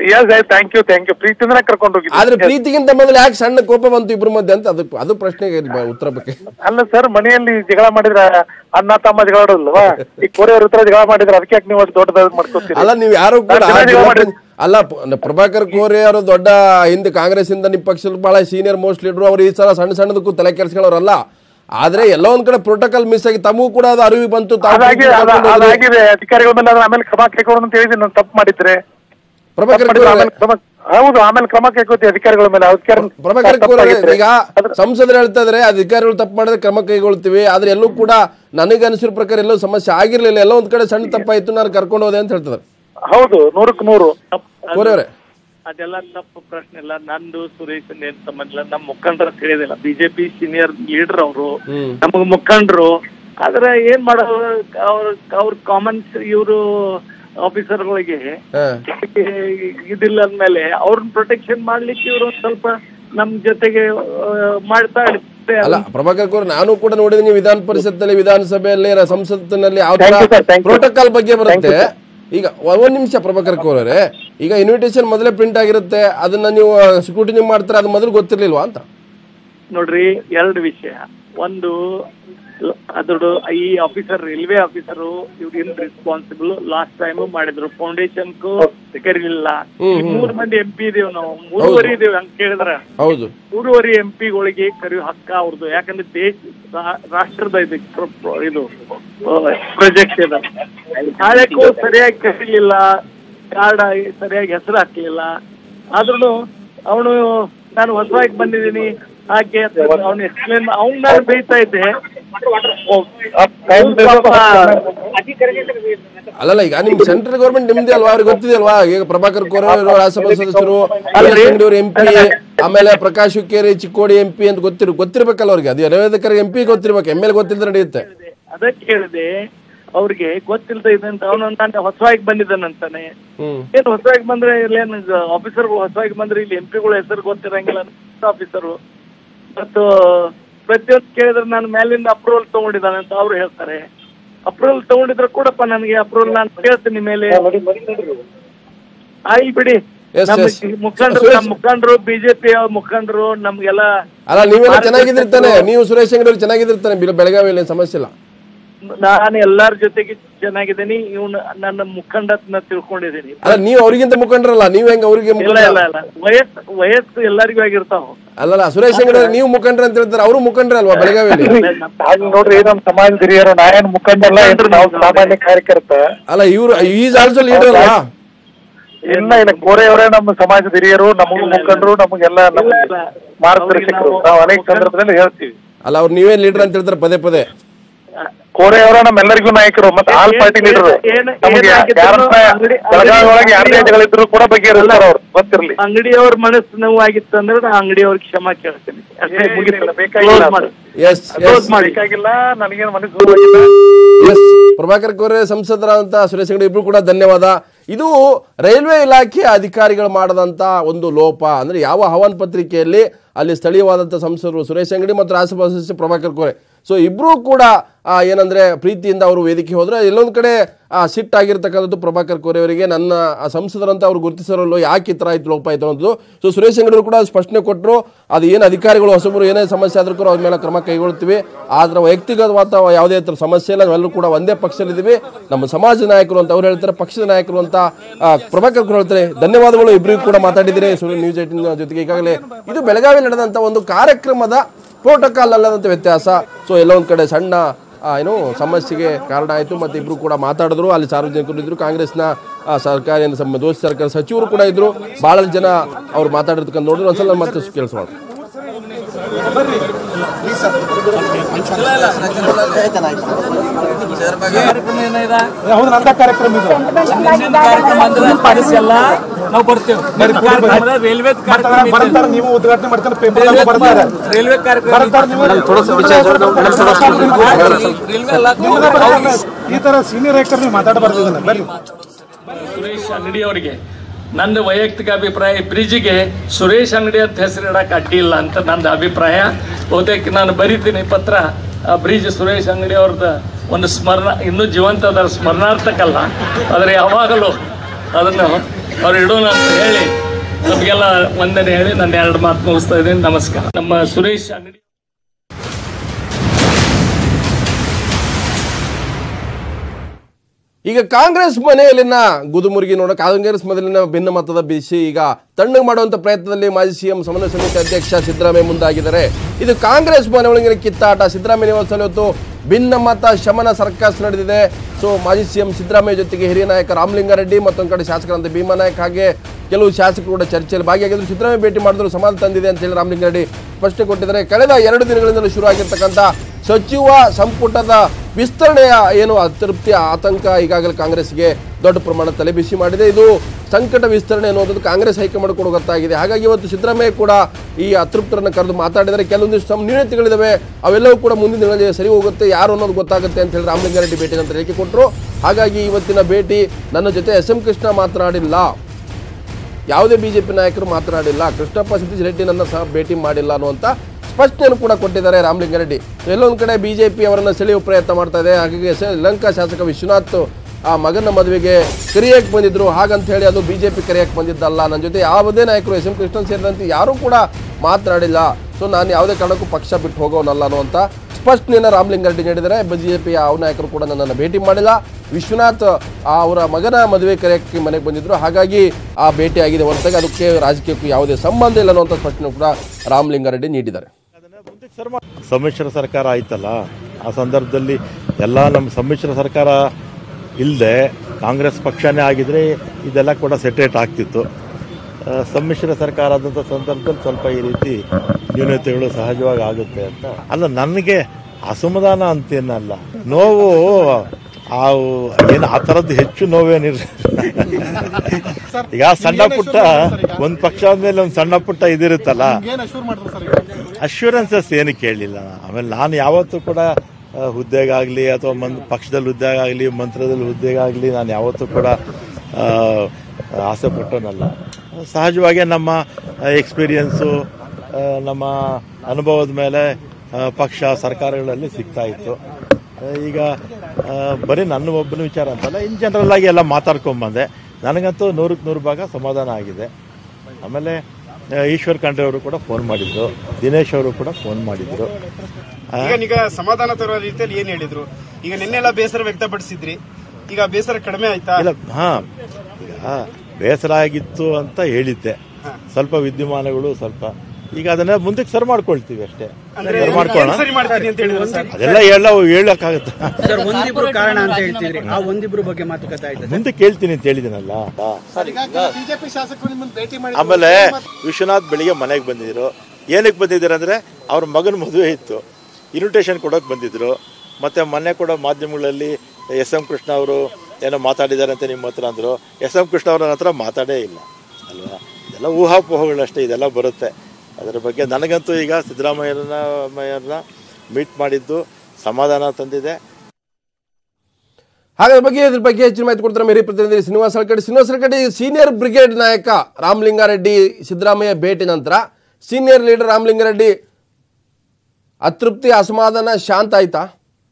yes thank you thank you ಪ್ರೀತಿಯಿಂದ ಕರ್ಕೊಂಡು ಹೋಗಿದ್ದೆ ಆದ್ರೆ ಪ್ರೀತಿಗಿಂತ ಮೊದಲು ಯಾಕೆ ಸಣ್ಣ ಕೋಪ ಬಂತು ಇಬ್ರ ಮಧ್ಯೆ ಅಂತ ಅದು ಅದು ಪ್ರಶ್ನೆಗೆ ಬ- ಉತ್ತರ ಬಗ್ಗೆ ಅಲ್ಲ ಸರ್ ಮನೆಯಲ್ಲಿ ಜಗಳ ಮಾಡಿದ್ರ ಅಣ್ಣ ತಮ್ಮ ಜಗಳ ಆಡೋಲ್ವಾ ಈ ಕೋರಿಯವ್ರ ಹತ್ರ ಜಗಳ ಮಾಡಿದ್ರ ಅದಕ್ಕೆ ಯಾಕೆ ನೀವು ಅಷ್ಟು ದೊಡ್ಡದಾಗಿ ಮಾಡ್ಕೋತೀರಿ ಅಲ್ಲ ನೀವು ಯಾರು ಕೂಡ ನಾನು ದಿನ ಜಗಳ ಮಾಡಿದ್- ಅಲ್ಲ ಪ- ಪ್ರಭಾಕರ್ ಕೋರೆ ಅವರು ದೊಡ್ಡ ಹಿಂದೆ ಕಾಂಗ್ರೆಸ್ ಇಂದ ನಿಮ್ಮ ಪಕ್ಷದ ಬಹಳ ಸೀನಿಯರ್ ಮೋಸ್ಟ್ ಲೀಡರ್ ಅವರು ಈ ಸಲ ಸಣ್ಣ ಸಣ್ಣದಕ್ಕೂ ತಲೆ ಕೆಡಿಸ್ಕೊಳ್ಳೋರಲ್ಲ ಆದ್ರೆ ಎಲ್ಲೋ ಒಂದ್ ಕಡೆ ಪ್ರೋಟೋಕಾಲ್ ಮಿಸ್ ಆಗಿ ತಮಗೂ ಕೂಡ ಅದು ಅರಿವು ಬಂತು ತಾವು ಅದಾಗಿ ಪ್ರೀತಿ ಅದ- ಕರ್ಕೊಂಡು ಹೋದ್ರಿ. ಅದಾಗಿದೆ ಅಧಿಕಾರಿಗಳ ಮೇಲೆ ಅದನ್ನ ಆಮೇಲೆ ಕ್ರಮ ಕೈಗೊಳ್ಳೋದು ಅಂತ ಹೇಳಿದ್ದೀನಿ ನಾನು ತಪ್ಪು ಮಾಡಿದ್ರೆ ಪ್ರಭಾಕರ್ ತಪ್ಪು ಮಾಡಿದ್ರೆ ಕೋರೆ ಆಮೇಲೆ ಕ್ರಮ ಹೌದು ಆಮೇಲೆ ಕ್ರಮ ಕೈಗೊಳ್ತೀವಿ ಅಧಿಕಾರಿಗಳ ಮೇಲೆ ಅಧಿಕಾರ ಪ್ರಭಾಕರ್ ಕೋರೆ ತಪ್ಪಾಗಿದ್ರೆ. ಈಗ ಅದ್ರ- ಸಂಸದರು ಹೇಳ್ತಾ ಇದಾರೆ ಅಧಿಕಾರಿಗಳು ತಪ್ಪು ಮಾಡಿದ್ರೆ ಕ್ರಮ ಕೈಗೊಳ್ತೀವಿ ಆದ್ರೆ ಎಲ್ಲೂ ಕೂಡ ನನಗೆ ಅನಿಸಿರೋ ಪ್ರಕಾರ ಎಲ್ಲೂ ಸಮಸ್ಯೆ ಆಗಿರ್ಲಿಲ್ಲ ಎಲ್ಲೋ ಒಂದ್ ಕಡೆ ಸಣ್ಣ ತಪ್ಪಾಯ್ತು ನಾನು ಕರ್ಕೊಂಡು ಹೋದೆ ಅಂತ ಹೇಳ್ತಿದ್ದಾರೆ ಹೌದು ನೂರಕ್ಕೆ ನೂರು ತಪ್ಪ್- ಅದು- ಕೋರೆ ಅವರೇ ಅದೆಲ್ಲ ತಪ್ಪು ಪ್ರಶ್ನೆ ಇಲ್ಲ ನಂದು ಸುರೇಶ್ ಏನ್ ಸಂಬಂಧ ಇಲ್ಲ ನಮ್ಮ ಮುಖಂಡರ ತಿಳಿಯೋದಿಲ್ಲ ಬಿಜೆಪಿ ಸೀನಿಯರ್ ಲೀಡರ್ ಅವರು ನಮಗ್ ಮುಖಂಡರು ಆದ್ರೆ ಏನ್ ಮಾಡೋದು ಅವ್ರ ಅವ್ರ ಕಾಮನ್ಸ್ ಇವರು ಆಫೀಸರ್ಗಳಿಗೆ ಹಾ ಇದಿಲ್ಲ ಅಂದ್ಮೇಲೆ ಅವ್ರನ್ನ ಪ್ರೊಟೆಕ್ಷನ್ ಮಾಡ್ಲಿಕ್ಕೆ ಇವರು ಸ್ವಲ್ಪ ನಮ್ ಜೊತೆಗೆ ಆ, ಮಾಡ್ತಾ ಇರ್ತಾರೆ ಅಲ್ಲ ಪ್ರಭಾಕರ್ ಕೋರ್ ನಾನು ಕೂಡ ನೋಡಿದೀನಿ ವಿಧಾನ ಪರಿಷತ್ತಲ್ಲಿ ವಿಧಾನಸಭೆಯಲ್ಲಿ ರ- ಸಂಸತ್ತಿನಲ್ಲಿ ಯಾವ Thank you, sir. ತರ Thank you. ಪ್ರೋಟೋಕಾಲ್ ಬಗ್ಗೆ ಬರುತ್ತೆ Thank ಈಗ ಒ- ಒಂದ್ ನಿಮಿಷ ಪ್ರಭಾಕರ್ ಕೋರ್ ಅವರೇ ಈಗ ಇನ್ವಿಟೇಷನ್ ಮೊದಲೇ ಪ್ರಿಂಟ್ ಆಗಿರುತ್ತೆ ಅದನ್ನ ನೀವು ಸ್ಕ್ರೂಟಿನಿ ಮಾಡ್ತಾರೆ ಅದು ಮೊದಲು ಗೊತ್ತಿರ್ಲಿಲ್ವಾ ಅಂತ ನೋಡ್ರಿ ಎರಡು ವಿಷಯ ಒಂದು ಲ- ಅದ್ರದ್ದು ಈ ಆಫೀಸರ್ ರೈಲ್ವೆ ಆಫೀಸರು ಇವ್ರು ಇನ್ ರೆಸ್ಪಾನ್ಸಿಬಲ್ ಲಾಸ್ಟ್ ಟೈಮ್ ಮಾಡಿದ್ರು ಫೌಂಡೇಶನ್ ಕರೀಲಿಲ್ಲ ಈ ಮೂರ್ ಮಂದಿ ಎಂ ಪಿ ಇದೀವಿ ನಾವು ಮೂರುವರೆ ಇದೀವಿ ಅಂತ ಕೇಳಿದ್ರ ಹೌದು ಮೂರುವರೆ ಎಂ ಪಿಗಳಿಗೆ ಕರೆಯೋ ಹಕ್ಕ ಅವ್ರದ್ದು ಯಾಕಂದ್ರೆ ದೇಶ ರಾ- ರಾಷ್ಟ್ರದ ಇದು ಪ್ರ- ಪ್ರ- ಇದು ಪ್ರಾಜೆಕ್ಟ್ ಇದೆ ನಾಳೆಕ್ಕೂ ಸರಿಯಾಗಿ ಕರೀಲಿಲ್ಲ ಕಾರ್ಡ್ ಸರಿಯಾಗಿ ಹೆಸರು ಹಾಕ್ಲಿಲ್ಲ ಆದ್ರೂ ಅವನು ನಾನು ಹೊಸದಾಗಿ ಬಂದಿದ್ದೀನಿ ಹಾಗೆ ಅವನು ಎಕ್ಸ್ಪ್ಲೇನ್ ಅವ್ನ್ ನಾನು ಬೈತಾ ಇದ್ದೆ ಅವ್ನು ಪಾಪ ಅಲ್ಲಲ್ಲ ಈಗ ನಿಮ್ ಸೆಂಟ್ರಲ್ ಗೌರ್ಮೆಂಟ್ ನಿಮ್ದೇ ಅಲ್ವಾ ಅವ್ರಿಗೆ ಗೊತ್ತಿದೆ ಅಲ್ವಾ ಈಗ ಪ್ರಭಾಕರ್ ಕೋರ್ ಅವರು ರಾಜ್ಯಸಭಾ ಸದಸ್ಯರು ಅಲ್ರಿ? ಎಂ ಪಿ ಆಮೇಲೆ ಪ್ರಕಾಶ್ ಹುಕ್ಕೇರಿ ಚಿಕ್ಕೋಡಿ ಎಂ ಪಿ ಅಂತ ಗೊತ್ತಿರು ಗೊತ್ತಿರ್ಬೇಕಲ್ಲ ಅವ್ರಿಗೆ ಅದು ನಿವೇದಕರಿಗೆ ಎಂ ಪಿ ಗೊತ್ತಿರ್ಬೇಕು ಎಮ್ ಎಲ್ ಗೊತ್ತಿಲ್ಲದೆ ನಡೆಯುತ್ತೆ ಅದಕ್ಕೆ ಹೇಳಿದೆ ಅವ್ರಿಗೆ ಗೊತ್ತಿಲ್ಲದೆ ಇದೆ ಅಂತ ಅವನು ನಾನು ಹೊಸವಾಗಿ ಬಂದಿದ್ದಾನಂತಾನೆ ಹ್ಮ್ ಏನ್ ಹೊಸದಾಗಿ ಬಂದ್ರೆ ಇಲ್ಲೇನು ಆಫೀಸರ್ಗಳು ಹೊಸದಾಗಿ ಬಂದ್ರೆ ಇಲ್ಲಿ ಎಂ ಪಿಗಳ ಹೆಸರು ಗೊತ್ತಿರಂಗಿಲ್ಲ ಆಫೀಸರು ಮತ್ತು ಪ್ರತಿಯೊಂದು ಕೇಳಿದ್ರೆ ನಾನು ಮೇಲಿಂದ ಅಪ್ರೂವಲ್ ತಗೊಂಡಿದ್ದಾನೆ ಅಂತ ಅವ್ರು ಹೇಳ್ತಾರೆ ಅಪ್ರೂವಲ್ ತಗೊಂಡಿದ್ರೆ ಕೊಡಪ್ಪ ನನಗೆ ಅಪ್ರೂವಲ್ ನಾನು ಕೇಳ್ತೀನಿ ಮೇಲೆ ಆಯ್ ಬಿಡಿ Yes, ನಮ್ಮ yes. ಮುಖಂಡರು ನಮ್ಮ ಮುಖಂಡರು ಬಿಜೆಪಿ ಮುಖಂಡರು ನಮ್ಗೆಲ್ಲ ಅಲ್ಲ ನೀವೆಲ್ಲ ಚೆನ್ನಾಗಿದ್ದಿರ್ತಾನೆ ನೀವು ಸುರೇಶ್ ಅಂಗಡಿ ಅವ್ರು ಚೆನ್ನಾಗಿದ್ದಿರ್ತಾನೆ ಬೆಳ- ಬೆಳಗಾವಿಯಲ್ಲಿ ಏನ್ ಸಮಸ್ಯೆ ಇಲ್ಲ ನಾನು ಎಲ್ಲಾರ ಜೊತೆಗೆ ಚೆನ್ನಾಗಿದ್ದೀನಿ ಇವನು ನನ್ನ ಮುಖಂಡತ್ನ ತಿಳ್ಕೊಂಡಿದ್ದೀನಿ ಅಲ್ಲ ನೀವು ಅವ್ರಿಗಿಂತ ಮುಖಂಡ್ರಲ್ಲ ನೀವು ಹೆಂಗ ಅವ್ರಿಗೆ ಇಲ್ಲ ಮುಖಂಡ್ರ ಇಲ್ಲ ಇಲ್ಲ ವಯಸ್ಸು ವಯಸ್ಸು ಎಲ್ಲರಿಗೂ ಆಗಿರ್ತಾವ ಅಲ್ಲಲ್ಲ ಸುರೇಶ್ ಅಂಗಡಿ ಅವ್ರು ನೀವು ಮುಖಂಡ್ರ ಅಂತ ಹೇಳ್ತಾರೆ ಅವರು ಮುಖಂಡ್ರ ಅಲ್ವಾ ಬೆಳಗಾವಿಯಲ್ಲಿ ಹಾಗೆ ನೋಡ್ರಿ ನಮ್ ಸಮಾಜ ಹಿರಿಯರು ನಾ ಏನ್ ಮುಖಂಡಲ್ಲ ಏನ್ ನಾವು ಸಾಮಾನ್ಯ ಕಾರ್ಯಕರ್ತ ಅಲ್ಲ ಇವ್ರು ಈಸ್ ಆಲ್ಸೋ ಲೀಡರ್ ಅಲ್ವಾ ಇಲ್ಲ ಇಲ್ಲ ಕೋರೆಯವರೇ ನಮ್ಮ ಸಮಾಜದ ಹಿರಿಯರು ನಮಗೂ ಮುಖಂಡರು ನಮಗೆಲ್ಲ ನಮ್ಮ ಮಾರ್ಗದರ್ಶಕರು ನಾವು ಅನೇಕ ಸಂದರ್ಭದಲ್ಲಿ ಹೇಳ್ತೀವಿ ಅಲ್ಲ ಅವ್ರು ನೀವೇ ಲೀಡರ್ ಅಂತ ಹೇಳ್ತಾರೆ ಪದೇ ಪದೇ ಕೋರೆಯವರ ನಮ್ಮೆಲ್ಲರಿಗೂ ನಾಯಕರು ಮತ್ತೆ ಆಲ್ ಪಾರ್ಟಿ ಲೀಡರ್ ಏನ್- ನಮಗೆ ಏನಾಗಿದ್ರು ಯಾರನ್ನ ಅಂಗಡಿ- ಬೆಳಗಾವಿ ಒಳಗೆ ಯಾರದೇ ಅಂಗಡಿ- ಜಗಳಿದ್ರು ಕೂಡ ಬಗೆಹರಿಸ್ತಾರ ಅವ್ರು ಗೊತ್ತಿರ್ಲಿ ಅಂಗಡಿಯವ್ರ ಮನಸ್ಸು ನೋವು ಆಗಿತ್ತು ಅಂದ್ರೆ ನಾ ಅಂಗಡಿಯವ್ರಿಗೆ ಕ್ಷಮಾ ಕೇಳ್ತೀನಿ ಅಷ್ಟೇ ಮುಗಿತು ಬೇಕಾಗಿಲ್ಲ Close ಮಾಡು. ಎಸ್ Close ಮಾಡಿ ಬೇಕಾಗಿಲ್ಲ ನನಗೇನು ಮನಸ್ಸು ನೋವಾಗಿಲ್ಲ. ಎಸ್ ಪ್ರಭಾಕರ್ ಕೋರೆ ಸಂಸದರಾದಂತ ಸುರೇಶ್ ಅಂಗಡಿ ಇಬ್ರು ಕೂಡ ಧನ್ಯವಾದ ಇದು ರೈಲ್ವೆ ಇಲಾಖೆ ಅಧಿಕಾರಿಗಳು ಮಾಡದಂತ ಒಂದು ಲೋಪ ಅಂದ್ರೆ ಯಾವ ಹವಾನ್ ಪತ್ರಿಕೆಯಲ್ಲಿ ಅಲ್ಲಿ ಸ್ಥಳೀಯವಾದಂಥ ಸಂಸದರು ಸುರೇಶ್ ಅಂಗಡಿ ಮತ್ತು ರಾಜ್ಯಸಭಾ ಸದಸ್ಯ ಪ್ರಭಾಕರ್ ಕೋರೆ ಸೊ ಇಬ್ರು ಕೂಡ ಆ, ಏನಂದ್ರೆ ಪ್ರೀತಿಯಿಂದ ಅವರು ವೇದಿಕೆ ಹೋದ್ರೆ ಎಲ್ಲೊಂದು ಕಡೆ ಆ, ಸಿಟ್ಟಾಗಿರ್ತಕ್ಕಂಥದ್ದು ಪ್ರಭಾಕರ್ ಕೋರೆ ಅವರಿಗೆ ನನ್ನ ಆ ಸಂಸದರಂತ ಅವ್ರು ಗುರುತಿಸಿರಲ್ಲ ಯಾಕೆ ಈ ಥರ ಆಯ್ತು ಲೋಪ ಆಯ್ತು ಅನ್ನೋದು ಸೊ ಸುರೇಶ್ ಅಂಗಡಿ ಅವರು ಕೂಡ ಸ್ಪಷ್ಟನೆ ಕೊಟ್ಟರು ಅದು ಏನು ಅಧಿಕಾರಿಗಳು ಹೊಸಬರು ಏನೇ ಸಮಸ್ಯೆ ಆದ್ರೂ ಕೂಡ ಅವ್ರ ಮೇಲೆ ಕ್ರಮ ಕೈಗೊಳ್ತೀವಿ ಆದ್ರೆ ವೈಯಕ್ತಿಕವಾದ ಯಾವುದೇ ಥರ ಸಮಸ್ಯೆ ಇಲ್ಲ ನಾವೆಲ್ಲರೂ ಕೂಡ ಒಂದೇ ಪಕ್ಷದಲ್ಲಿದ್ದೀವಿ ನಮ್ಮ ಸಮಾಜ ನಾಯಕರು ಅಂತ ಅವ್ರು ಹೇಳ್ತಾರೆ ಪಕ್ಷದ ನಾಯಕರು ಅಂತ ಆ, ಪ್ರಭಾಕರ್ ಕೋರೆ ಹೇಳ್ತಾರೆ ಧನ್ಯವಾದಗಳು ಇಬ್ಬರಿಗೂ ಕೂಡ ಮಾತಾಡಿದ್ದೀರಿ ಸುರೇಶ್ ನ್ಯೂಸ್ ಏಟಿನ್ ಜೊತೆಗೆ ಈಗಾಗಲೇ ಇದು ಬೆಳಗಾವಿ ನಡೆದಂಥ ಒಂದು ಕಾರ್ಯಕ್ರಮದ ಪ್ರೋಟೋಕಾಲ್ ಅಲ್ಲದಂಥ ವ್ಯತ್ಯಾಸ ಸೊ ಎಲ್ಲ ಒಂದು ಕಡೆ ಸಣ್ಣ ಆ, ಏನು ಸಮಸ್ಯೆಗೆ ಕಾರಣ ಆಯಿತು ಮತ್ತು ಇಬ್ಬರು ಕೂಡ ಮಾತಾಡಿದ್ರು ಅಲ್ಲಿ ಸಾರ್ವಜನಿಕರು ಇದ್ರು ಕಾಂಗ್ರೆಸ್ನ ಆ, ಸರ್ಕಾರಿ ಏನು ಸಮ ದೋಸ್ತಿ ಸರ್ಕಾರ ಸಚಿವರು ಕೂಡ ಇದ್ರು ಭಾಳ ಜನ ಅವ್ರು ಮಾತಾಡಿರ್ತಕ್ಕಂಥ ನೋಡಿದ್ರು ಒಂದ್ಸಲ ಮತ್ತೆ ಕೇಳಿಸ್ ಮಾಡಿ ಕಾರ್ಯಕ್ರಮ ಏನಿದೆ ಹೌದು ನಂದ ಕಾರ್ಯಕ್ರಮ ಇದು ಮುಂದಿನ ಕಾರ್ಯಕ್ರಮ ಅಂದ್ರೆ ಪಾಲಿಸಲ್ಲ ನಾವು ಬರ್ತೇವೆ ಕಾರ್ಯಕ್ರಮದ ರೈಲ್ವೆ ಕಾರ್ಯಕ್ರಮ ಇದೆ. ಬರ್ತಾರೆ ನೀವು ಉದ್ಘಾಟನೆ ಮಾಡ್ತಾರೆ ಪೇಪರ್ ರೈಲ್ವೆ ಬರ್ತಾರೆ ರೈಲ್ವೆ ಕಾರ್ಯಕ್ರಮ ಬರ್ತಾರೆ ನೀವು ರೈಲ್ವೆ ಅಲ್ಲ ನಿಮ್ದೇ ಬರೋಲ್ಲ. ಈ ತರ ಸೀನಿಯರ್ ರೇಖರ್ ನೀವು ಮಾತಾಡಬಾರ್ದು ಇದನ್ನ ಬರ್ರಿ ಸುರೇಶ್ ಅಂಗಡಿ ಅವರಿಗೆ ನನ್ನ ವೈಯಕ್ತಿಕ ಅಭಿಪ್ರಾಯ ಬ್ರಿಡ್ಜಿಗೆ ಸುರೇಶ್ ಅಂಗಡಿ ಅಂತ ಹೆಸರು ಇಡಕ್ಕೆ ಅಡ್ಡಿ ಇಲ್ಲ ಅಂತ ನನ್ನ ಅಭಿಪ್ರಾಯ ಬಹುತೇಕ ನಾನು ಬರಿತೀನಿ ಪತ್ರ ಆ ಬ್ರಿಡ್ಜ್ ಸುರೇಶ್ ಅಂಗಡಿ ಅವ್ರದ್ದು ಒಂದು ಸ್ಮರಣ ಇನ್ನೂ ಜೀವಂತ ಅದರ ಸ್ಮರಣಾರ್ಥಕಲ್ಲ ಆದರೆ ಯಾವಾಗಲೂ ಅದನ್ನು ಅವ್ರು ಇಡೋಣ ಅಂತ ಹೇಳಿ ನಮಗೆಲ್ಲ ವಂದನೆ ಹೇಳಿ ನಾನು ಎರಡು ಮಾತು ಮುಗಿಸ್ತಾ ಇದ್ದೀನಿ ನಮಸ್ಕಾರ ನಮ್ಮ ಸುರೇಶ್ ಅಂಗಡಿ ಈಗ ಕಾಂಗ್ರೆಸ್ ಮನೆಯಲ್ಲಿನ ಗುದುಮುರುಗಿ ನೋಡ ಕಾಂಗ್ರೆಸ್ ಮೊದಲಿನ ಭಿನ್ನ ಮತದ ಬಿಸಿ ಈಗ ತಣ್ಣಗೆ ಮಾಡುವಂತ ಪ್ರಯತ್ನದಲ್ಲಿ ಮಾಜಿ ಸಿಎಂ ಸಮನ್ವಯ ಸಮಿತಿ ಅಧ್ಯಕ್ಷ ಸಿದ್ದರಾಮಯ್ಯ ಮುಂದಾಗಿದ್ದಾರೆ ಇದು ಕಾಂಗ್ರೆಸ್ ಮನೆ ಒಳಗಿನ ಕಿತ್ತಾಟ ಸಿದ್ದರಾಮಯ್ಯ ನಿವಾಸದಲ್ಲಿ ಇವತ್ತು ಭಿನ್ನ ಮತ ಶಮನ ಸರ್ಕಸ್ ನಡೆದಿದೆ ಸೊ ಮಾಜಿ ಸಿಎಂ ಸಿದ್ದರಾಮಯ್ಯ ಜೊತೆಗೆ ಹಿರಿಯ ನಾಯಕ ರಾಮಲಿಂಗಾರೆಡ್ಡಿ ಮತ್ತೊಂದು ಕಡೆ ಶಾಸಕರಂತ ಭೀಮಾನಾಯಕ್ ಹಾಗೆ ಕೆಲವು ಶಾಸಕರು ಕೂಡ ಚರ್ಚೆಯಲ್ಲಿ ಭಾಗಿಯಾಗಿದ್ರು ಸಿದ್ದರಾಮಯ್ಯ ಭೇಟಿ ಮಾಡಿದ್ರು ಸಮಾಧಾನ ತಂದಿದೆ ಅಂತ ಹೇಳಿ ರಾಮಲಿಂಗಾರೆಡ್ಡಿ ಸ್ಪಷ್ಟನೆ ಕೊಟ್ಟಿದ್ದಾರೆ ಕಳೆದ ಎರಡು ದಿನಗಳಿಂದಲೂ ಶುರು ಆಗಿರ್ತಕ್ಕಂಥ ಸಚಿವ ಸಂಪುಟದ ವಿಸ್ತರಣೆಯ ಏನು ಅತೃಪ್ತಿ ಆತಂಕ ಈಗಾಗಲೇ ಕಾಂಗ್ರೆಸ್ಗೆ ದೊಡ್ಡ ಪ್ರಮಾಣ ತಲೆಬಿಸಿ ಮಾಡಿದೆ ಇದು ಸಂಕಟ ವಿಸ್ತರಣೆ ಅನ್ನೋದು ಕಾಂಗ್ರೆಸ್ ಹೈಕಮಾಂಡ್ ಕೂಡ ಗೊತ್ತಾಗಿದೆ ಹಾಗಾಗಿ ಇವತ್ತು ಸಿದ್ದರಾಮಯ್ಯ ಕೂಡ ಈ ಅತೃಪ್ತರನ್ನು ಕರೆದು ಮಾತಾಡಿದರೆ ಕೆಲವೊಂದಿಷ್ಟು ಸಮ ನ್ಯೂನತೆಗಳಿದಾವೆ ಅವೆಲ್ಲವೂ ಕೂಡ ಮುಂದಿನ ದಿನಗಳಲ್ಲಿ ಸರಿ ಹೋಗುತ್ತೆ ಯಾರು ಅನ್ನೋದು ಗೊತ್ತಾಗುತ್ತೆ ಅಂತ ಹೇಳಿ ರಾಮಲಿಂಗಾರೆಡ್ಡಿ ಭೇಟಿ ನಂತರ ಹೇಳಿಕೆ ಕೊಟ್ಟರು ಹಾಗಾಗಿ ಇವತ್ತಿನ ಭೇಟಿ ನನ್ನ ಜೊತೆ ಎಸ್ ಎಂ ಕೃಷ್ಣ ಮಾತನಾಡಿಲ್ಲ ಯಾವುದೇ ಬಿಜೆಪಿ ನಾಯಕರು ಮಾತನಾಡಿಲ್ಲ ಕೃಷ್ಣಪ್ಪ ಸತೀಶ್ ರೆಡ್ಡಿ ನನ್ನ ಸಹ ಭೇಟಿ ಮಾಡಿಲ್ಲ ಅನ್ನುವಂಥ ಸ್ಪಷ್ಟನೆಯನ್ನು ಕೂಡ ಕೊಟ್ಟಿದ್ದಾರೆ ರಾಮಲಿಂಗಾರೆಡ್ಡಿ ಎಲ್ಲೊಂದು ಕಡೆ ಬಿಜೆಪಿ ಅವರನ್ನ ಸೆಳೆಯುವ ಪ್ರಯತ್ನ ಮಾಡ್ತಾ ಇದೆ ಹಾಗಾಗಿ ಸ- ಲಂಕಾ ಶಾಸಕ ವಿಶ್ವನಾಥ್ ಆ ಮಗನ ಮದುವೆಗೆ ಕರಿಯಕ್ಕೆ ಬಂದಿದ್ರು ಹಾಗಂತ ಹೇಳಿ ಅದು ಬಿಜೆಪಿ ಕರೆಯಕ್ಕೆ ಬಂದಿದ್ದಲ್ಲ ನನ್ನ ಜೊತೆ ಯಾವುದೇ ನಾಯಕರು ಎಸ್ ಎಂ ಕೃಷ್ಣನ್ ಸೇರಿದಂತೆ ಯಾರೂ ಕೂಡ ಮಾತನಾಡಿಲ್ಲ ಸೊ ನಾನು ಯಾವುದೇ ಕಾರಣಕ್ಕೂ ಪಕ್ಷ ಬಿಟ್ಟು ಹೋಗೋನಲ್ಲ ಅನ್ನುವಂಥ ಸ್ಪಷ್ಟನೆಯನ್ನು ರಾಮಲಿಂಗಾರೆಡ್ಡಿ ನೀಡಿದ್ದಾರೆ ಬಿಜೆಪಿ ಯಾವ ನಾಯಕರು ಕೂಡ ನನ್ನನ್ನು ಭೇಟಿ ಮಾಡಿಲ್ಲ ವಿಶ್ವನಾಥ್ ಆ ಅವರ ಮಗನ ಮದುವೆ ಕರೆಯಕ್ಕೆ ಮನೆಗೆ ಬಂದಿದ್ರು ಹಾಗಾಗಿ ಆ ಭೇಟಿ ಆಗಿದೆ ಹೊರತಾಗಿ ಅದಕ್ಕೆ ರಾಜಕೀಯಕ್ಕೂ ಯಾವುದೇ ಸಂಬಂಧ ಇಲ್ಲ ಅನ್ನುವಂಥ ಸ್ಪಷ್ಟನೆ ಕೂಡ ರಾಮಲಿಂಗಾರೆಡ್ಡಿ ನೀಡಿದ್ದಾರೆ ಸಮ್ಮಿಶ್ರ ಸರ್ಕಾರ ಆಯ್ತಲ್ಲ ಆ ಸಂದರ್ಭದಲ್ಲಿ ಎಲ್ಲ ನಮ್ಮ ಸಮ್ಮಿಶ್ರ ಸರ್ಕಾರ ಇಲ್ಲದೆ ಕಾಂಗ್ರೆಸ್ ಪಕ್ಷನೇ ಆಗಿದ್ರೆ ಇದೆಲ್ಲ ಕೂಡ ಸೆಟ್ರೇಟ್ ಆಗ್ತಿತ್ತು ಆ, ಸಮ್ಮಿಶ್ರ ಸರ್ಕಾರ ಆದಂಥ ಸಂದರ್ಭದಲ್ಲಿ ಸ್ವಲ್ಪ ಈ ರೀತಿ ನ್ಯೂನತೆಗಳು ಸಹಜವಾಗಿ ಆಗುತ್ತೆ ಅಂತ ಅಲ್ಲ ನನಗೆ ಅಸಮಾಧಾನ ಅಂತೇನಲ್ಲ ನೋವು ಆ ಏನು ಆ ಥರದ್ದು ಹೆಚ್ಚು ನೋವೇನಿರ ಈಗ ಸಣ್ಣ ಪುಟ್ಟ ಒಂದು ಪಕ್ಷ ಆದ್ಮೇಲೆ ಒಂದು ಸಣ್ಣ ಪುಟ್ಟ ಇದಿರುತ್ತಲ್ಲ ಏನ್ ಅಶ್ಯೂರ್ ಮಾಡಿದ್ರು ಸರ್ ಈಗ ಅಶ್ಯೂರೆನ್ಸಸ್ ಏನು ಕೇಳಲಿಲ್ಲ ಆಮೇಲೆ ನಾನು ಯಾವತ್ತೂ ಕೂಡ ಆ, ಹುದ್ದೆಗಾಗಲಿ ಅಥವಾ ಮನ್ ಪಕ್ಷದಲ್ಲಿ ಹುದ್ದೆಗಾಗಲಿ ಮಂತ್ರದಲ್ಲಿ ಹುದ್ದೆಗಾಗಲಿ ನಾನು ಯಾವತ್ತೂ ಕೂಡ ಆ, ಆಸೆ ಪಟ್ಟನಲ್ಲ ಸಹಜವಾಗಿ ನಮ್ಮ ಎಕ್ಸ್ಪೀರಿಯನ್ಸು ನಮ್ಮ ಅನುಭವದ ಮೇಲೆ ಆ, ಪಕ್ಷ ಸರ್ಕಾರಗಳಲ್ಲಿ ಸಿಗ್ತಾ ಇತ್ತು ಆ, ಈಗ ಆ, ಬರೀ ನನ್ನ ಒಬ್ಬನ ವಿಚಾರ ಅಂತಲ್ಲ ಇನ್ ಜನರಲ್ ಆಗಿ ಎಲ್ಲ ಮಾತಾಡ್ಕೊಂಬಂದೆ ನನಗಂತೂ ನೂರಕ್ಕೆ ನೂರು ಭಾಗ ಸಮಾಧಾನ ಆಗಿದೆ ಆಮೇಲೆ ಆ, ಈಶ್ವರ್ ಖಂಡ್ರೆ ಅವರು ಕೂಡ ಫೋನ್ ಮಾಡಿದ್ರು ದಿನೇಶ್ ಅವರು ಕೂಡ ಫೋನ್ ಮಾಡಿದ್ರು ಆ, ಈಗ ಈಗ ಸಮಾಧಾನ ತರುವ ರೀತಿಯಲ್ಲಿ ಏನ್ ಹೇಳಿದ್ರು ಈಗ ನಿನ್ನೆಲ್ಲ ಬೇಸರ ವ್ಯಕ್ತಪಡಿಸಿದ್ರಿ ಈಗ ಬೇಸರ ಕಡಿಮೆ ಆಯ್ತಾ ಇಲ್ಲ ಹಾ ಈಗ ಬೇಸರ ಆಗಿತ್ತು ಅಂತ ಹೇಳಿದ್ದೆ ಸ್ವಲ್ಪ ವಿದ್ಯಮಾನಗಳು ಸ್ವಲ್ಪ ಈಗ ಅದನ್ನ ಮುಂದಕ್ಕೆ ಸರಿ ಮಾಡ್ಕೊಳ್ತೀವಿ ಅಷ್ಟೇ ಅಂದ್ರೆ ಸರಿ ಮಾಡ್ಕೊಳ್ಳೋಣ ಸರಿ ಮಾಡ್ತೀನಿ ಅಂತ ಹೇಳಿದ್ರು ಸರ್ ಅದೆಲ್ಲ ಎಲ್ಲ ಹೇಳಕ್ಕಾಗತ್ತ ಸರ್ ಒಂದಿಬ್ರು ಕಾರಣ ಅಂತ ಹೇಳ್ತಿದ್ರಿ ಆ ಒಂದಿಬ್ರು ಬಗ್ಗೆ ಮಾತುಕತೆ ಆಯ್ತು ಮುಂದೆ ಕೇಳ್ತೀನಿ ಅಂತ ಹೇಳಿದಿನಲ್ಲ ಬಿಜೆಪಿ ಶಾಸಕರು ನಿಮ್ಮನ್ನ ಭೇಟಿ ಮಾಡಿ ಆಮೇಲೆ ವಿಶ್ವನಾಥ್ ಬೆಳಿಗ್ಗೆ ಮನೆಗೆ ಬಂದಿದ್ರು ಏನಕ್ಕೆ ಬಂದಿದ್ದಾರೆ ಅಂದ್ರೆ ಅವ್ರ ಮಗನ ಮದುವೆ ಇತ್ತು ಇನ್ವಿಟೇಷನ್ ಕೊಡೋಕೆ ಬಂದಿದ್ರು ಮತ್ತೆ ಮೊನ್ನೆ ಕೂಡ ಮಾಧ್ಯಮಗಳಲ್ಲಿ ಎಸ್ ಎಂ ಕೃಷ್ಣ ಅವರು ಏನೋ ಮಾತಾಡಿದ್ದಾರೆ ಅಂತ ನಿಮ್ಮ ಹತ್ರ ಅಂದರು ಎಸ್ ಎಂ ಕೃಷ್ಣ ಅವ್ರ ಹತ್ರ ಮಾತಾಡೇ ಇಲ್ಲ ಅಲ್ವಾ ಇದೆಲ್ಲ ಊಹಾಪೋಹಗಳಷ್ಟೇ ಇದೆಲ್ಲ ಬರುತ್ತೆ ಅದರ ಬಗ್ಗೆ ನನಗಂತೂ ಈಗ ಸಿದ್ದರಾಮಯ್ಯರನ್ನ ಮಯ್ಯರನ್ನ ಮೀಟ್ ಮಾಡಿದ್ದು ಸಮಾಧಾನ ತಂದಿದೆ ಹಾಗಾದ್ರ ಬಗ್ಗೆ ಇದ್ರ ಬಗ್ಗೆ ಹೆಚ್ಚಿನ ಮಾಹಿತಿ ಕೊಡ್ತಾರೆ ಮೇರಿ ಪ್ರತಿನಿಧಿ ಶ್ರೀನಿವಾಸ ಹಳ್ಕಡಿ ಶ್ರೀನಿವಾಸ ಹಳ್ಕಡಿ ಸೀನಿಯರ್ ಬ್ರಿಗೇಡ್ ನಾಯಕ ರಾಮಲಿಂಗಾರೆಡ್ಡಿ ಸಿದ್ದರಾಮಯ್ಯ ಭೇಟಿ ನಂತರ ಸೀನಿಯರ್ ಲೀಡರ್ ರಾಮಲಿಂಗಾರೆಡ್ಡಿ ಅತೃಪ್ತಿ ಅಸಮಾಧಾನ ಶಾಂತ ಆಯ್ತಾ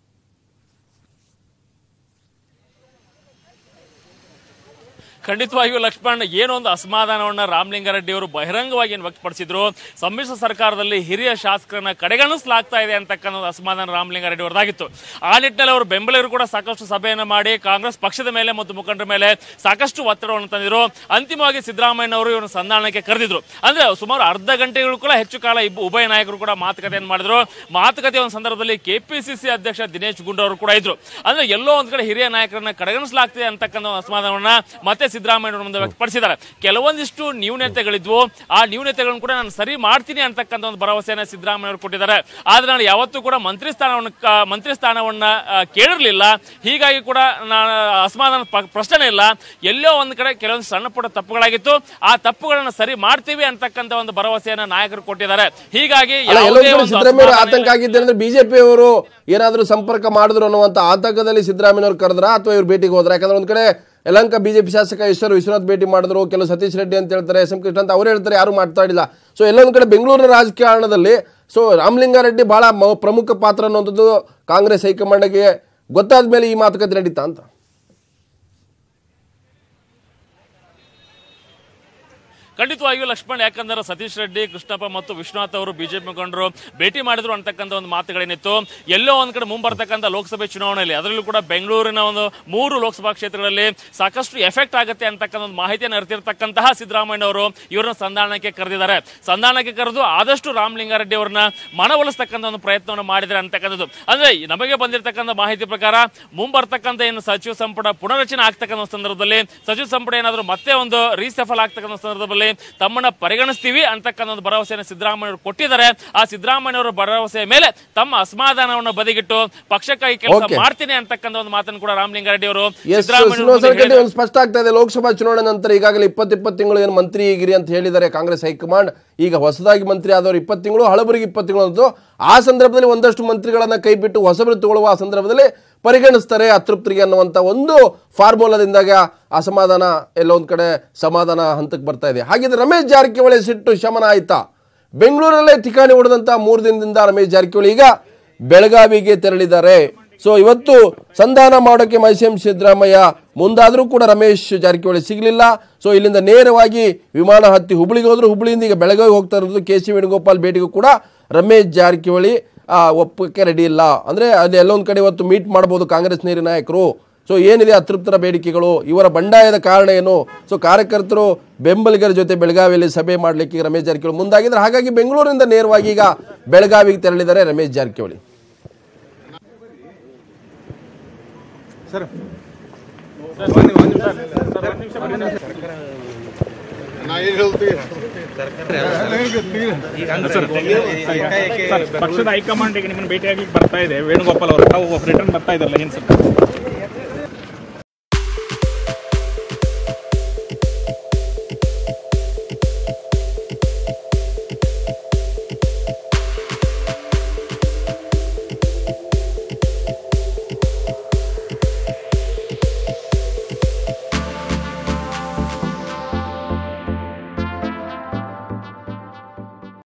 ಖಂಡಿತವಾಗಿಯೂ ಲಕ್ಷ್ಮಣ್ ಏನೋ ಒಂದು ಅಸಮಾಧಾನವನ್ನ ರಾಮಲಿಂಗಾರೆಡ್ಡಿ ಅವರು ಬಹಿರಂಗವಾಗಿ ಏನು ವ್ಯಕ್ತಪಡಿಸಿದ್ರು ಸಮ್ಮಿಶ್ರ ಸರ್ಕಾರದಲ್ಲಿ ಹಿರಿಯ ಶಾಸಕರನ್ನ ಕಡೆಗಣಿಸಲಾಗ್ತಾ ಇದೆ ಅಂತಕ್ಕಂಥ ಒಂದು ಅಸಮಾಧಾನ ರಾಮಲಿಂಗಾರೆಡ್ಡಿ ಅವರದಾಗಿತ್ತು ಆ ನಿಟ್ಟಿನಲ್ಲಿ ಅವರು ಬೆಂಬಲಿಗರು ಕೂಡ ಸಾಕಷ್ಟು ಸಭೆಯನ್ನು ಮಾಡಿ ಕಾಂಗ್ರೆಸ್ ಪಕ್ಷದ ಮೇಲೆ ಮತ್ತು ಮುಖಂಡರ ಮೇಲೆ ಸಾಕಷ್ಟು ಒತ್ತಡವನ್ನು ತಂದಿದ್ರು ಅಂತಿಮವಾಗಿ ಸಿದ್ದರಾಮಯ್ಯನವರು ಇವರು ಸಂಧಾನಕ್ಕೆ ಕರೆದಿದ್ರು ಅಂದ್ರೆ ಸುಮಾರು ಅರ್ಧ ಗಂಟೆಗಳು ಕೂಡ ಹೆಚ್ಚು ಕಾಲ ಇಬ್ಬ ಉಭಯ ನಾಯಕರು ಕೂಡ ಮಾತುಕತೆಯನ್ನು ಮಾಡಿದ್ರು ಮಾತುಕತೆ ಒಂದು ಸಂದರ್ಭದಲ್ಲಿ ಕೆಪಿಸಿಸಿ ಅಧ್ಯಕ್ಷ ದಿನೇಶ್ ಗುಂಡೂರಾವ್ ಕೂಡ ಇದ್ರು ಅಂದ್ರೆ ಎಲ್ಲೋ ಒಂದ್ ಕಡೆ ಹಿರಿಯ ನಾಯಕರನ್ನ ಕಡೆಗಣಿಸಲಾಗ್ತಿದೆ ಅಂತಕ್ಕಂಥ ಒಂದು ಅಸಮಾಧಾನವನ್ನ ಮತ್ತೆ ಸಿದ್ದರಾಮಯ್ಯ ಮುಂದೆ ವ್ಯಕ್ತಪಡಿಸಿದ್ದಾರೆ ಕೆಲವೊಂದಿಷ್ಟು ನ್ಯೂನತೆಗಳಿದ್ವು ಆ ನ್ಯೂನತೆಗಳನ್ನು ಕೂಡ ನಾನು ಸರಿ ಮಾಡ್ತೀನಿ ಅಂತಕ್ಕಂಥ ಒಂದು ಭರವಸೆಯನ್ನ ಸಿದ್ದರಾಮಯ್ಯ ಅವರು ಕೊಟ್ಟಿದ್ದಾರೆ ಆದ್ರೆ ನಾನು ಯಾವತ್ತೂ ಕೂಡ ಮಂತ್ರಿ ಸ್ಥಾನವನ್ನು ಕ- ಮಂತ್ರಿ ಸ್ಥಾನವನ್ನ ಆ, ಕೇಳಿರ್ಲಿಲ್ಲ ಹೀಗಾಗಿ ಕೂಡ ನಾನು ಅಸಮಾಧಾನ ಪ- ಪ್ರಶ್ನೆ ಇಲ್ಲ ಎಲ್ಲೋ ಒಂದ್ ಕಡೆ ಕೆಲವೊಂದು ಸಣ್ಣ ಪುಟ್ಟ ತಪ್ಪುಗಳಾಗಿತ್ತು ಆ ತಪ್ಪುಗಳನ್ನ ಸರಿ ಮಾಡ್ತೀವಿ ಅಂತಕ್ಕಂಥ ಒಂದು ಭರವಸೆಯನ್ನ ನಾಯಕರು ಕೊಟ್ಟಿದ್ದಾರೆ ಹೀಗಾಗಿ ಅಲ್ಲ ಯಾವುದೇ ಎಲ್ಲೊಂದು ಕಡೆ ಒಂದು ಸಿದ್ದರಾಮಯ್ಯ ಅಸಮಾಧಾನ ಆತಂಕ ಇಲ್ಲ. ಆಗಿದ್ದೆ ಅಂದ್ರೆ ಬಿಜೆಪಿ ಅವರು ಏನಾದರೂ ಸಂಪರ್ಕ ಮಾಡಿದ್ರು ಅನ್ನುವಂತ ಆತಂಕದಲ್ಲಿ ಸಿದ್ದರಾಮಯ್ಯವ್ರು ಕರೆದ್ರ ಅಥವಾ ಇವ್ರು ಭೇಟಿಗೆ ಹೋದ್ರ ಯಾಕಂದ್ರೆ ಒಂದ್ ಕಡೆ ಯಲಂಕ ಬಿಜೆಪಿ ಶಾಸಕ ಈಶ್ವರ್ ವಿಶ್ವನಾಥ್ ಭೇಟಿ ಮಾಡಿದ್ರು ಕೆಲವು ಸತೀಶ್ ರೆಡ್ಡಿ ಅಂತ ಹೇಳ್ತಾರೆ ಎಸ್ ಎಂ ಕೃಷ್ಣ ಅಂತ ಅವ್ರು ಹೇಳ್ತಾರೆ ಯಾರು ಮಾತಾಡಿಲ್ಲ ಸೊ ಎಲ್ಲೊಂದು ಕಡೆ ಬೆಂಗಳೂರಿನ ರಾಜಕಾರಣದಲ್ಲಿ ಸೊ ರಾಮಲಿಂಗಾರೆಡ್ಡಿ ಬಹಳ ಮ- ಪ್ರಮುಖ ಪಾತ್ರ ಅನ್ನುವಂಥದ್ದು ಕಾಂಗ್ರೆಸ್ ಹೈಕಮಾಂಡ್ಗೆ ಗೊತ್ತಾದ ಮೇಲೆ ಈ ಮಾತುಕತೆ ನಡೀತಾ ಅಂತ ಖಂಡಿತವಾಗಿಯೂ ಲಕ್ಷ್ಮಣ್ ಯಾಕಂದ್ರೆ ಸತೀಶ್ ರೆಡ್ಡಿ ಕೃಷ್ಣಪ್ಪ ಮತ್ತು ವಿಶ್ವನಾಥ್ ಅವರು ಬಿಜೆಪಿ ಮುಖಂಡರು ಭೇಟಿ ಮಾಡಿದ್ರು ಅಂತಕ್ಕಂಥ ಒಂದು ಮಾತುಗಳೇನಿತ್ತು ಎಲ್ಲೋ ಒಂದ್ ಕಡೆ ಮುಂಬರ್ತಕ್ಕಂಥ ಲೋಕಸಭೆ ಚುನಾವಣೆಯಲ್ಲಿ ಅದರಲ್ಲೂ ಕೂಡ ಬೆಂಗಳೂರಿನ ಒಂದು ಮೂರು ಲೋಕಸಭಾ ಕ್ಷೇತ್ರಗಳಲ್ಲಿ ಸಾಕಷ್ಟು ಎಫೆಕ್ಟ್ ಆಗುತ್ತೆ ಅಂತಕ್ಕಂಥ ಒಂದು ಮಾಹಿತಿಯನ್ನು ಅರಿತಿರ್ತಕ್ಕಂತಹ ಸಿದ್ದರಾಮಯ್ಯ ಅವರು ಇವರನ್ನ ಸಂಧಾನಕ್ಕೆ ಕರೆದಿದ್ದಾರೆ ಸಂಧಾನಕ್ಕೆ ಕರೆದು ಆದಷ್ಟು ರಾಮಲಿಂಗಾರೆಡ್ಡಿ ಅವರನ್ನ ಮನವೊಲಿಸ್ತಕ್ಕಂಥ ಒಂದು ಪ್ರಯತ್ನವನ್ನು ಮಾಡಿದ್ದಾರೆ ಅಂತಕ್ಕಂಥದ್ದು ಅಂದ್ರೆ ನಮಗೆ ಬಂದಿರತಕ್ಕಂಥ ಮಾಹಿತಿ ಪ್ರಕಾರ ಮುಂಬರ್ತಕ್ಕಂಥ ಏನು ಸಚಿವ ಸಂಪುಟ ಪುನರಚನೆ ಆಗ್ತಕ್ಕಂಥ ಒಂದು ಸಂದರ್ಭದಲ್ಲಿ ಸಚಿವ ಸಂಪುಟ ಏನಾದರೂ ಮತ್ತೆ ಒಂದು ರೀಸಫಲ್ ಆಗ್ತಕ್ಕಂಥ ಒಂದು ಸಂದರ್ಭದಲ್ಲಿ ತಮ್ಮನ್ನ ಪರಿಗಣಿಸ್ತೀವಿ ಅಂತಕ್ಕಂಥ ಒಂದು ಭರವಸೆಯನ್ನು ಸಿದ್ದರಾಮಯ್ಯ ಅವರು ಕೊಟ್ಟಿದ್ದಾರೆ ಆ ಸಿದ್ದರಾಮಯ್ಯ ಅವರ ಭರವಸೆಯ ಮೇಲೆ ತಮ್ಮ ಅಸಮಾಧಾನವನ್ನು ಬದಿಗಿಟ್ಟು ಪಕ್ಷಕ್ಕಾಗಿ ಕೆಲಸ Okay. ಮಾಡ್ತೀನಿ ಅಂತಕ್ಕಂಥ ಒಂದು ಮಾತನ್ನು ಕೂಡ ರಾಮಲಿಂಗಾರೆಡ್ಡಿ ಅವರು ಎಸ್ ಸಿದ್ದರಾಮಯ್ಯ ಶ್ರೀನಿವಾಸ ರೆಡ್ಡಿ ಒಂದು ಸ್ಪಷ್ಟ ಆಗ್ತಾ ಇದೆ ಲೋಕಸಭಾ ಚುನಾವಣೆ ನಂತರ ಈಗಾಗಲೇ ಇಪ್ಪತ್ತು ಇಪ್ಪತ್ತು ತಿಂಗಳು ಏನು ಮಂತ್ರಿ ಈಗಿರಿ ಅಂತ ಹೇಳಿದ್ದಾರೆ ಕಾಂಗ್ರೆಸ್ ಹೈಕಮಾಂಡ್ ಈಗ ಹೊಸದಾಗಿ ಮಂತ್ರಿ ಆದವರು ಇಪ್ಪತ್ತು ತಿಂಗಳು ಹಳಬರಿಗೆ ಇಪ್ಪತ್ತು ತಿಂಗಳು ಅಂತ ಆ ಸಂದರ್ಭದಲ್ಲಿ ಒಂದಷ್ಟು ಮಂತ್ರಿಗಳನ್ನ ಕೈ ಬಿಟ್ಟು ಹೊಸಬರು ತಗೊಳ್ಳುವ ಆ ಸಂದರ್ಭದಲ್ಲಿ ಪರಿಗಣಿಸ್ತಾರೆ ಅತೃಪ್ತರಿಗೆ ಅನ್ನುವಂಥ ಒಂದು ಫಾರ್ಮುಲಾದಿಂದಾಗ ಅಸಮಾಧಾನ ಎಲ್ಲೋ ಒಂದು ಕಡೆ ಸಮಾಧಾನ ಹಂತಕ್ಕೆ ಬರ್ತಾ ಇದೆ ಹಾಗಿದ್ರೆ ರಮೇಶ್ ಜಾರಕಿಹೊಳಿ ಸಿಟ್ಟು ಶಮನ ಆಯ್ತಾ ಬೆಂಗಳೂರಲ್ಲೇ ಠಿಕಾಣಿ ಹೊಡೆದಂತ ಮೂರು ದಿನದಿಂದ ರಮೇಶ್ ಜಾರಕಿಹೊಳಿ ಈಗ ಬೆಳಗಾವಿಗೆ ತೆರಳಿದ್ದಾರೆ ಸೊ ಇವತ್ತು ಸಂಧಾನ ಮಾಡೋಕೆ ಮೈಸಿಎಂ ಸಿದ್ದರಾಮಯ್ಯ ಮುಂದಾದರೂ ಕೂಡ ರಮೇಶ್ ಜಾರಕಿಹೊಳಿ ಸಿಗಲಿಲ್ಲ ಸೊ ಇಲ್ಲಿಂದ ನೇರವಾಗಿ ವಿಮಾನ ಹತ್ತಿ ಹುಬ್ಳಿಗೆ ಹೋದ್ರು ಹುಬ್ಳಿಯಿಂದ ಈಗ ಬೆಳಗಾವಿ ಹೋಗ್ತಾ ಇರೋದು ಕೆ ಸಿ ವೇಣುಗೋಪಾಲ್ ಭೇಟಿಗೂ ಕೂಡ ರಮೇಶ್ ಜಾರಕಿಹೊಳಿ ಆ, ಒಪ್ಪಕ್ಕೆ ರೆಡಿ ಇಲ್ಲ ಅಂದ್ರೆ ಅಲ್ಲಿ ಎಲ್ಲೊಂದು ಕಡೆ ಇವತ್ತು ಮೀಟ್ ಮಾಡ್ಬೋದು ಕಾಂಗ್ರೆಸ್ ನೀರಿನ ನಾಯಕರು ಸೊ ಏನಿದೆ ಅತೃಪ್ತರ ಬೇಡಿಕೆಗಳು ಇವರ ಬಂಡಾಯದ ಕಾರಣ ಏನು ಸೊ ಕಾರ್ಯಕರ್ತರು ಬೆಂಬಲಿಗರ ಜೊತೆ ಬೆಳಗಾವಿಯಲ್ಲಿ ಸಭೆ ಮಾಡಲಿಕ್ಕೆ ಈಗ ರಮೇಶ್ ಜಾರಕಿಹೊಳಿ ಮುಂದಾಗಿದ್ದಾರೆ ಹಾಗಾಗಿ ಬೆಂಗಳೂರಿನಿಂದ ನೇರವಾಗಿ ಈಗ ಬೆಳಗಾವಿಗೆ ತೆರಳಿದ್ದಾರೆ ರಮೇಶ್ ಜಾರಕಿಹೊಳಿ ಸರ್ ಪಕ್ಷದ ಹೈಕಮಾಂಡ್ ಈಗ ನಿಮ್ಮನ್ನು ಭೇಟಿಯಾಗಿ ಬರ್ತಾ ಇದೆ ವೇಣುಗೋಪಾಲ್ ಅವರು ತಾವು ರಿಟರ್ನ್ ಬರ್ತಾ ಇದಾರಲ್ಲ ಏನ್ ಸರ್